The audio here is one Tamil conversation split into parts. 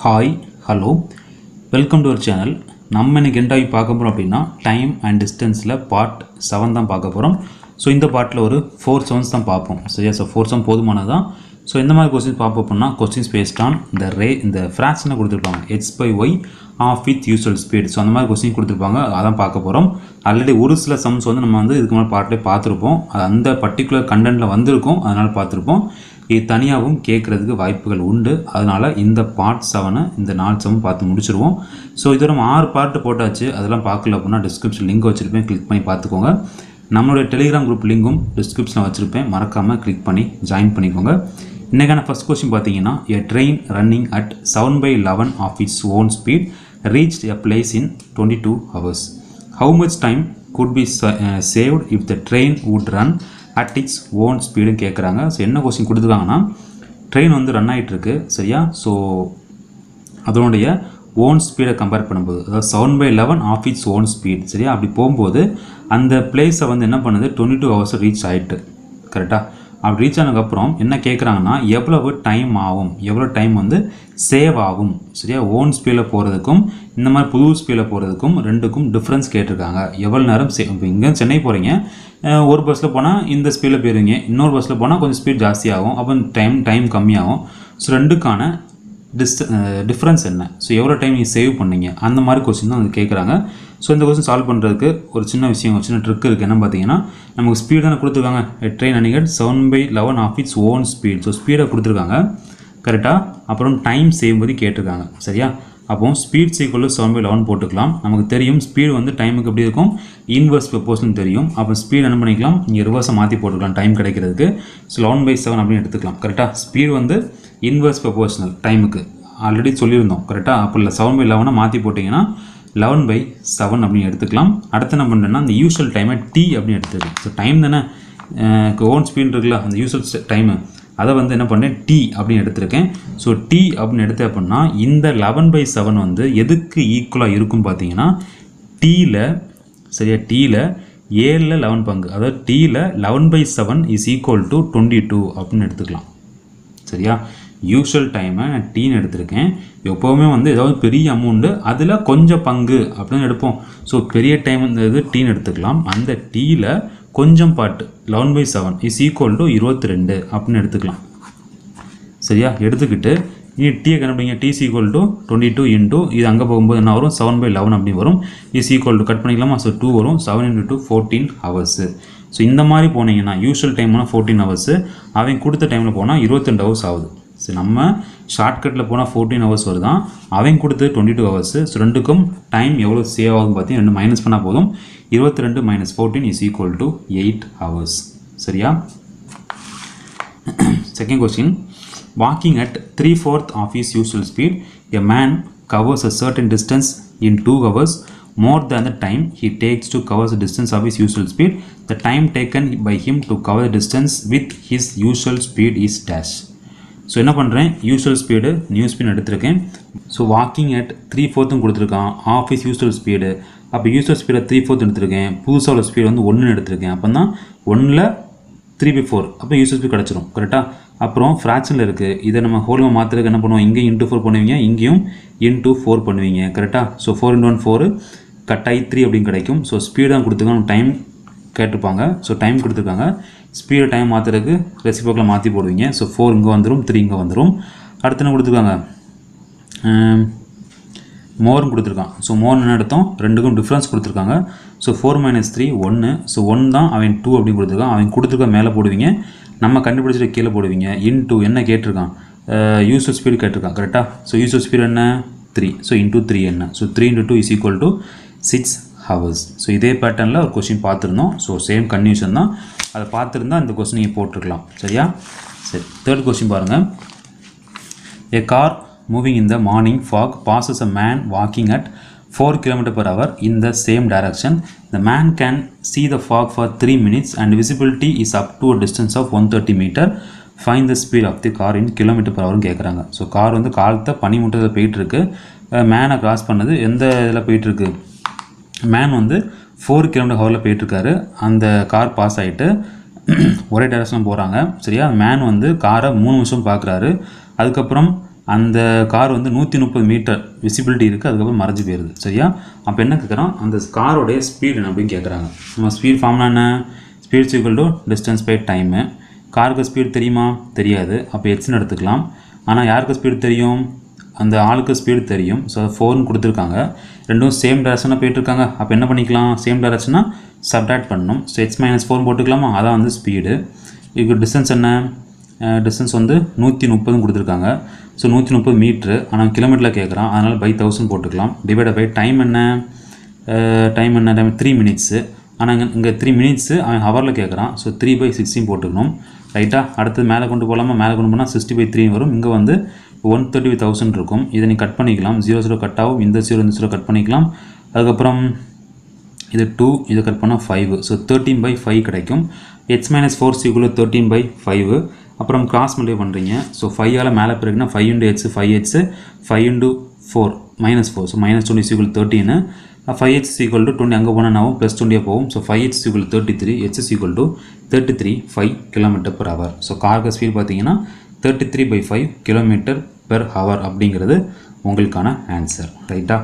Hi hello welcome to our channel நம்ம இன்னைக்கு என்ன டாபிக் பார்க்க போகிறோம் அப்படின்னா டைம் அண்ட் டிஸ்டன்ஸில் பார்ட் செவன் தான் பார்க்க போகிறோம் ஸோ இந்த பார்ட்டில் ஒரு ஃபோர் செவன்ஸ் தான் பார்ப்போம் சரியா ஸோ ஃபோர் செவன் போதுமானது தான் ஸோ இந்த மாதிரி கொஸ்டின்ஸ் பார்ப்போம் அப்படின்னா கொஸ்டின்ஸ் பேஸ்ட் ஆன் இந்த ரே இந்த ஃப்ராக்ஷனை கொடுத்துருப்பாங்க x by y of with usual speed so அந்த மாதிரி கொஸ்டின் கொடுத்துருப்பாங்க அதான் பார்க்க போகிறோம் ஆல்ரெடி ஒரு சில சம்ஸ் வந்து நம்ம வந்து இதுக்கு மேலே பார்ட்லேயே பார்த்துருப்போம் அது அந்த பர்டிகுலர் கண்டென்ட்டில் வந்திருக்கும் அதனால் பார்த்துருப்போம் இது தனியாகவும் கேட்குறதுக்கு வாய்ப்புகள் உண்டு அதனால் இந்த பார்ட் செவனை இந்த நாலு செவன் பார்த்து முடிச்சிருவோம் ஸோ இது நம்ம ஆறு பார்ட்டு போட்டாச்சு அதெல்லாம் பார்க்கல அப்படின்னா டிஸ்கிரிப்ஷன் லிங்க் வச்சுருப்பேன் கிளிக் பண்ணி பார்த்துக்கோங்க நம்மளுடைய டெலிகிராம் குரூப் லிங்கும் டிஸ்கிரிப்ஷனில் வச்சுருப்பேன் மறக்காமல் கிளிக் பண்ணி ஜாயின் பண்ணிக்கோங்க இன்றைக்கான ஃபஸ்ட் கொஸ்டின் பார்த்தீங்கன்னா a train running at seven by eleven of its own speed reach a place in twenty two hours how much time could be saved if the train would run at its own ஸ்பீடுன்னு கேட்குறாங்க ஸோ என்ன கொஸ்டின் கொடுத்துருக்காங்கன்னா ட்ரெயின் வந்து ரன் ஆகிட்டு இருக்கு சரியா ஸோ அதனுடைய ஓன் ஸ்பீடை கம்பேர் பண்ணும்போது அதாவது seven by eleven of its own speed சரியா அப்படி போகும்போது அந்த பிளேஸை வந்து என்ன பண்ணுது டுவெண்ட்டி டூ ஹவர்ஸ் ரீச் ஆகிட்டு கரெக்டாக அப்படி ரீச் ஆனதுக்கப்புறம் என்ன கேட்குறாங்கன்னா எவ்வளவு டைம் ஆகும் எவ்வளோ டைம் வந்து சேவ் ஆகும் சரியா ஓன் ஸ்பீடில் போகிறதுக்கும் இந்த மாதிரி புது ஸ்பீடில் போகிறதுக்கும் ரெண்டுக்கும் டிஃப்ரென்ஸ் கேட்டிருக்காங்க எவ்வளோ நேரம் சே இப்போ இங்கே சென்னை போகிறீங்க அஹ் ஒரு பஸ்ஸில் போனால் இந்த ஸ்பீடில் போயிருவீங்க இன்னொரு பஸ்ஸில் போனால் கொஞ்சம் ஸ்பீட் ஜாஸ்தியாகும் அப்போ டைம் டைம் கம்மியாகும் ஸோ ரெண்டுக்கான டிஸ்ட டிஃப்ரென்ஸ் என்ன ஸோ எவ்வளோ டைம் நீங்கள் சேவ் பண்ணீங்க அந்த மாதிரி கொஸ்டின் தான் வந்து கேட்குறாங்க ஸோ இந்த கொஸ்டின் சால்வ் பண்ணுறதுக்கு ஒரு சின்ன விஷயம் ஒரு சின்ன ட்ரிக் இருக்குது என்ன பார்த்தீங்கன்னா நமக்கு ஸ்பீடு தானே கொடுத்துருக்காங்க ட்ரெயின் அணிகட் seven by eleven of its own speed so ஸ்பீடை கொடுத்துருக்காங்க கரெக்டாக அப்புறம் டைம் சேவ் பற்றி கேட்டிருக்காங்க சரியா அப்போ speed is equal seven by eleven போட்டுக்கலாம் நமக்கு தெரியும் ஸ்பீடு வந்து டைமுக்கு எப்படி இருக்கும் இன்வர்ஸ் ப்ரப்போர்ஷன் தெரியும் அப்போ ஸ்பீட் என்ன பண்ணிக்கலாம் இங்கே ரிவர்ஸை மாற்றி போட்டுக்கலாம் டைம் கிடைக்கிறதுக்கு ஸோ லெவன் பை செவன் அப்படின்னு எடுத்துக்கலாம் கரெக்டாக ஸ்பீடு வந்து இன்வர்ஸ் ப்ரப்போர்ஷனல் டைமுக்கு ஆல்ரெடி சொல்லியிருந்தோம் கரெக்டாக அப்போ இல்லை செவன் பை லெவனை மாற்றி போட்டிங்கன்னா லெவன் பை செவன் அப்படின்னு எடுத்துக்கலாம் அடுத்து என்ன பண்ணுறேன்னா அந்த யூஸ்வல் டைமை டி அப்படின்னு எடுத்துருக்கேன் ஸோ டைம் தானே ஓன் ஸ்பீட் இருக்குல்ல அந்த யூஸ்வல் டைமு அதை வந்து என்ன பண்ணேன் டி அப்படின்னு எடுத்திருக்கேன் ஸோ டி அப்படின்னு எடுத்தேன் அப்படின்னா இந்த லெவன் பை செவன் வந்து எதுக்கு ஈக்குவலாக இருக்கும் பார்த்தீங்கன்னா டீயில் சரியா டீயில் ஏழில் லெவன் பங்கு அதாவது டீயில் eleven by seven is equal to twenty two அப்படின்னு எடுத்துக்கலாம் சரியா யூஷுவல் டைமை நான் டீன்னு எடுத்திருக்கேன் எப்போவுமே வந்து ஏதாவது பெரிய அமௌண்ட்டு அதில் கொஞ்சம் பங்கு அப்படின்னு எடுப்போம் ஸோ பெரிய டைம் இது டீன்னு எடுத்துக்கலாம் அந்த டீயில் கொஞ்சம் பாட்டு eleven by seven is equal to இருபத்தி ரெண்டு அப்படின்னு எடுத்துக்கலாம் சரியா எடுத்துக்கிட்டு நீ டீயை கண்டுபிடிங்க T equal to twenty two into இது அங்கே போகும்போது என்ன வரும் செவன் பை லெவன் அப்படி வரும் இஸ் ஈக்குவல் டு கட் பண்ணிக்கலாமா ஸோ டூ வரும் seven into two fourteen hours so இந்த மாதிரி போனீங்கன்னா யூஷுவல் டைம்னா ஃபோர்டீன் ஹவர்ஸு அவன் கொடுத்த டைமில் போனால் இருபத்தெண்டு ஹவர்ஸ் ஆகுது ஸோ நம்ம ஷார்ட்கட்டில் போனால் ஃபோர்டீன் ஹவர்ஸ் வருதான் அவன் கொடுத்தது டுவெண்ட்டி டூ ஹவர்ஸு ஸோ ரெண்டுக்கும் டைம் எவ்வளோ சேவ் ஆகும் பார்த்தீங்கன்னா ரெண்டு மைனஸ் பண்ணால் போதும் இருபத்தி ரெண்டு minus fourteen is equal to eight hours சரியா second question walking at three fourth of is usual speed a man covers a certain distance in 2 hours more than the time he takes to cover the distance of his usual speed the time taken by him to cover the distance with his usual speed is dash so என்ன பண்ணுறேன் யூஸ்வல் ஸ்பீடு நியூ ஸ்பீட் எடுத்திருக்கேன் ஸோ வாக்கிங் அட் த்ரீ ஃபோர்த்தும் கொடுத்துருக்கான் ஆஃபீஸ் யூஸ்வல் ஸ்பீடு அப்போ யூஸ்வல் ஸ்பீடை த்ரீ ஃபோர்த் எடுத்திருக்கேன் புதுசாக உள்ள ஸ்பீடு வந்து ஒன்று எடுத்திருக்கேன் அப்போ தான் ஒன்றில் த்ரீ பை ஃபோர் அப்போ யூஸ்வல் ஸ்பீட் கிடச்சிரும் கரெக்டாக அப்புறம் ஃப்ராக்ஷனில் இருக்குது இதை நம்ம ஹோல்மா மாற்றுறதுக்கு என்ன பண்ணுவோம் இங்கேயும் இன்ட்டு ஃபோர் பண்ணுவீங்க இங்கேயும் இன்ட்டு ஃபோர் பண்ணுவீங்க கரெக்டாக so four into one four கட்டாயி த்ரீ அப்படின்னு கிடைக்கும் ஸோ ஸ்பீடு தான் கொடுத்துருக்காங்க டைம் கேட்டிருப்பாங்க ஸோ டைம் கொடுத்துருக்காங்க ஸ்பீடு டைம் மாற்றுறதுக்கு ரெசிபோக்கில் மாற்றி போடுவீங்க ஸோ ஃபோர் இங்கே வந்துடும் த்ரீ இங்கே வந்துடும் அடுத்து என்ன கொடுத்துருக்காங்க மோர்னு கொடுத்துருக்கான் ஸோ மோர் என்ன எடுத்தோம் ரெண்டுக்கும் டிஃப்ரென்ஸ் கொடுத்துருக்காங்க ஸோ ஃபோர் மைனஸ் த்ரீ ஒன்று ஸோ ஒன் தான் அவன் டூ அப்படின்னு கொடுத்துருக்கான் அவன் கொடுத்துருக்க மேலே போடுவீங்க நம்ம கண்டுபிடிச்சிட்டு கீழே போடுவீங்க இன் டூ என்ன கேட்டிருக்கான் யூஸ்வல் ஸ்பீடு கேட்டிருக்கான் கரெக்டாக ஸோ யூஸ்வல் ஸ்பீடு என்ன த்ரீ ஸோ இன்டூ த்ரீ என்ன so three into two is equal to six hours so இதே பேட்டர்னில் ஒரு கொஸ்டின் பார்த்துருந்தோம் ஸோ சேம் கன்யூஷன் தான் அதை பார்த்துருந்தா இந்த கொஸ்டின் நீங்கள் போட்டிருக்கலாம் சரியா சரி தேர்ட் கொஸ்டின் பாருங்கள் A car moving in the morning fog passes a man walking at 4 km per hour in the same direction. The man can see the fog for 3 minutes and visibility is up to a distance of 130 meter. Find the speed of the car in kilometer per hour கேட்குறாங்க ஸோ கார் வந்து காலத்தை பனிமூட்டத்தில் போயிட்டுருக்கு மேனை கிராஸ் பண்ணது எந்த இதில் போயிட்டுருக்கு மேன் வந்து ஃபோர் கிலோமீட்டர் ஹவரில் போயிட்டுருக்காரு அந்த கார் பாஸ் ஆகிட்டு ஒரே டேரக்ஷன் போகிறாங்க சரியா மேன் வந்து காரை மூணு நிமிஷம் பார்க்குறாரு அதுக்கப்புறம் அந்த கார் வந்து நூற்றி முப்பது மீட்டர் விசிபிலிட்டி இருக்குது அதுக்கப்புறம் மறைஞ்சு போயிடுது சரியா அப்போ என்ன கேட்குறோம் அந்த காரோடைய ஸ்பீடு என்ன அப்படின்னு கேட்குறாங்க நம்ம ஸ்பீட் ஃபார்ம்னா என்ன speed equal to distance by time காருக்கு ஸ்பீடு தெரியுமா தெரியாது அப்போ எக்ஸ்னு எடுத்துக்கலாம் ஆனால் யாருக்கு ஸ்பீடு தெரியும் அந்த ஆளுக்கு ஸ்பீடு தெரியும் ஸோ ஃபோர்னு கொடுத்துருக்காங்க ரெண்டும் சேம் டேரக்ஷனாக போயிட்டுருக்காங்க அப்போ என்ன பண்ணிக்கலாம் சேம் டேரக்ஷனாக சப்டாக்ட் பண்ணணும் ஸோ எக்ஸ் மைனஸ் ஃபோர் போட்டுக்கலாமா அதான் வந்து ஸ்பீடு இதுக்கு டிஸ்டன்ஸ் என்ன டிஸ்டன்ஸ் வந்து நூற்றி முப்பதும் கொடுத்துருக்காங்க ஸோ நூற்றி முப்பது மீட்ரு ஆனால் கிலோமீட்டரில் கேட்குறான் அதனால் பை தௌசண்ட் போட்டுக்கலாம் டிவைட் பை டைம் என்ன டைம் என்ன டைம் த்ரீ மினிட்ஸு ஆனால் இங்கே இங்கே த்ரீ மினிட்ஸு அவன் ஹவரில் கேட்குறான் ஸோ த்ரீ பை சிக்ஸ்டீன் போட்டுக்கணும் ரைட்டாக அடுத்தது மேலே கொண்டு போகலாமா மேலே கொண்டு போனால் சிக்ஸ்டி பை த்ரீ வரும் இங்கே வந்து ஒன் தேர்ட்டி ஃபைவ் தௌசண்ட் இருக்கும் இதை நீ கட் பண்ணிக்கலாம் ஜீரோ ஜீரோ கட் ஆகும் இந்த ஜீரோ இந்த ஜீரோ கட் பண்ணிக்கலாம் அதுக்கப்புறம் இது டூ இதை கட் பண்ணால் five so thirteen by five கிடைக்கும் எக்ஸ் மைனஸ் ஃபோர் சீக்குள்ள தேர்ட்டீன் பை ஃபைவ் அப்புறம் கிராஸ் மல்டிப்ளை பண்ணுறீங்க ஸோ ஃபைவால் மேலே பிறகுனா five into x five x five into four minus four so minus twenty is equal தேர்ட்டின்னு five h is equal to twenty அங்கே போனால் நான் ப்ளஸ் டுவெண்ட்டியாக போகும் so five h is equal thirty three h is equal to thirty three five kilometre per hour so கார்க்கு ஸ்பீட் பார்த்தீங்கன்னா thirty three by five kilometre per hour அப்படிங்கிறது உங்களுக்கான ஆன்சர் ரைட்டா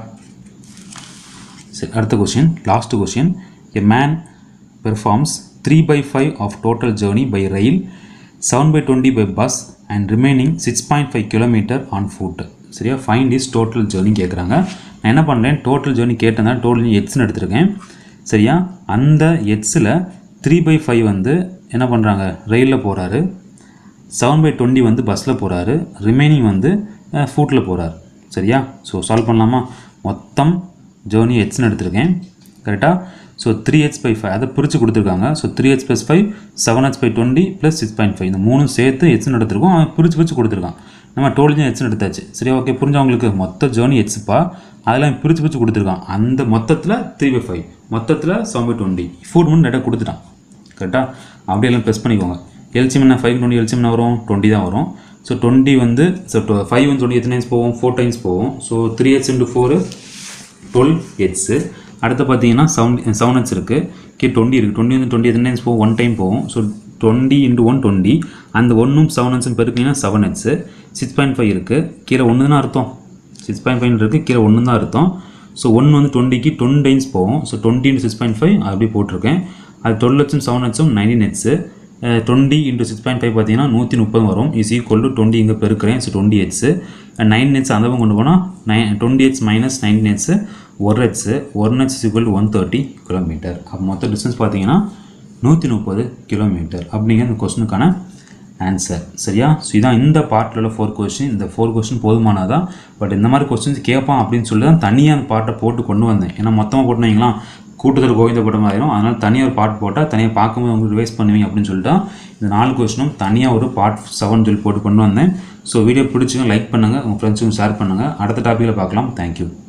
சரி அடுத்த question last question a man performs three by five of total journey by rail seven by twenty by bus and remaining six point five kilometre on foot சரியா ஃபைண்ட் இஸ் டோட்டல் ஜேர்னி கேட்குறாங்க நான் என்ன பண்ணுறேன் டோட்டல் ஜேர்னி கேட்டேன் டோட்டல் எட்ஸ்னு எடுத்திருக்கேன் சரியா அந்த எட்ஸில் த்ரீ பை ஃபைவ் வந்து என்ன பண்ணுறாங்க ரயிலில் போகிறாரு செவன் பை டுவெண்ட்டி வந்து பஸ்ஸில் போகிறாரு ரிமைனிங் வந்து ஃபுட்டில் போகிறாரு சரியா ஸோ சால்வ் பண்ணலாமா மொத்தம் ஜேர்னி ஹெச்னு எடுத்திருக்கேன் கரெக்டாக so three h by five அதை பிரித்து கொடுத்துருக்காங்க so three h plus five seven h by twenty plus six point five இந்த மூணும் சேர்த்து ஹெச்னு எடுத்திருக்கோம் அவன் பிரித்து பிரித்து கொடுத்துருக்கான் நம்ம டோல்ஜன் ஹெச்னு எடுத்தாச்சு சரி ஓகே புரிஞ்சவங்களுக்கு மொத்த ஜேர்னி ஹெச்ப்பா அதெல்லாம் பிரித்து பிரித்து கொடுத்துருக்கான் அந்த மொத்தத்தில் த்ரீ பை ஃபைவ் மொத்தத்தில் செவன் பை டுவெண்ட்டி ஃபுட் மட்டும் நெட்டாக கொடுத்துட்டான் கரெக்டாக அப்படியெல்லாம் ப்ரெஸ் பண்ணிக்கோங்க எல்சிஎம் என்ன ஃபைவ் டுவெண்ட்டி எல்சிஎம் என்ன வரும் டுவெண்ட்டி தான் வரும் ஸோ டுவெண்ட்டி வந்து ஸோ ஃபைவ் வந்து டுவெண்ட்டி எத்தனை டைம்ஸ் போகும் ஃபோர் டைம்ஸ் போகும் so three h into four twelve heads அடுத்து பார்த்தீங்கன்னா செவன் செவன் ஹெட்ஸ் இருக்குது கே டுவெண்ட்டி இருக்குது டுவெண்ட்டி வந்து டுவெண்ட்டி எத்தனை டைம்ஸ் போகும் ஒன் டைம் போகும் so twenty into one twenty அந்த ஒன்றும் செவன் ஹெட்ஸும் பெருக்கிங்கன்னா seven heads six point five இருக்குது கீழே ஒன்று தான் அர்த்தம் சிக்ஸ் பாயிண்ட் ஃபைவ் இருக்குது கீழே ஒன்று தான் அர்த்தம் ஸோ ஒன்று வந்து டுவெண்ட்டிக்கு டுவெண்ட்டி டைம்ஸ் போகும் so twenty into six point five அப்படியே போட்டிருக்கேன் அது டுவெல் ஹெட்ஸும் செவன் ஹெட்ஸும் nineteen heads twenty into six point five பார்த்தீங்கன்னா நூற்றி முப்பது வரும் இஸ் ஈக்குவல் டு டுவெண்ட்டி இங்கே பெருக்கிறேன் so twenty heads nine heads அந்த பக்கம் கொண்டு போனால் nine twenty heads minus nineteen heads ஒரு heads one heads equal to one thirty kilometre அப்போ மொத்த டிஸ்டன்ஸ் பார்த்தீங்கன்னா நூற்றி முப்பது கிலோமீட்டர் அப்படிங்கிற இந்த கொஸ்டினுக்கான ஆன்சர் சரியா ஸோ இதான் இந்த பார்ட்டில் உள்ள ஃபோர் கொஸ்டின் இந்த ஃபோர் கொஸ்டின் போதுமானதான் பட் இந்த மாதிரி கொஸ்டின்ஸ் கேட்பான் அப்படின்னு சொல்லி தான் தனியாக அந்த பாட்டை போட்டு கொண்டு வந்தேன் ஏன்னா மொத்தமாக போட்டு வைங்களா கூட்டத்தில் கோவிந்த படம் ஆயிரும் அதனால் தனியாக ஒரு பாட்டு போட்டால் தனியாக பார்க்கும்போது உங்களுக்கு ரிவைஸ் பண்ணுவீங்க அப்படின்னு சொல்லிட்டு தான் இந்த நாலு கொஸ்டினும் தனியாக ஒரு பார்ட் செவன் சொல்லி போட்டு கொண்டு வந்தேன் ஸோ வீடியோ பிடிச்சிங்க லைக் பண்ணுங்கள் உங்கள் ஃப்ரெண்ட்ஸுக்கும் ஷேர் பண்ணுங்கள் அடுத்த டாப்பிக்கில் பார்க்கலாம் தேங்க்யூ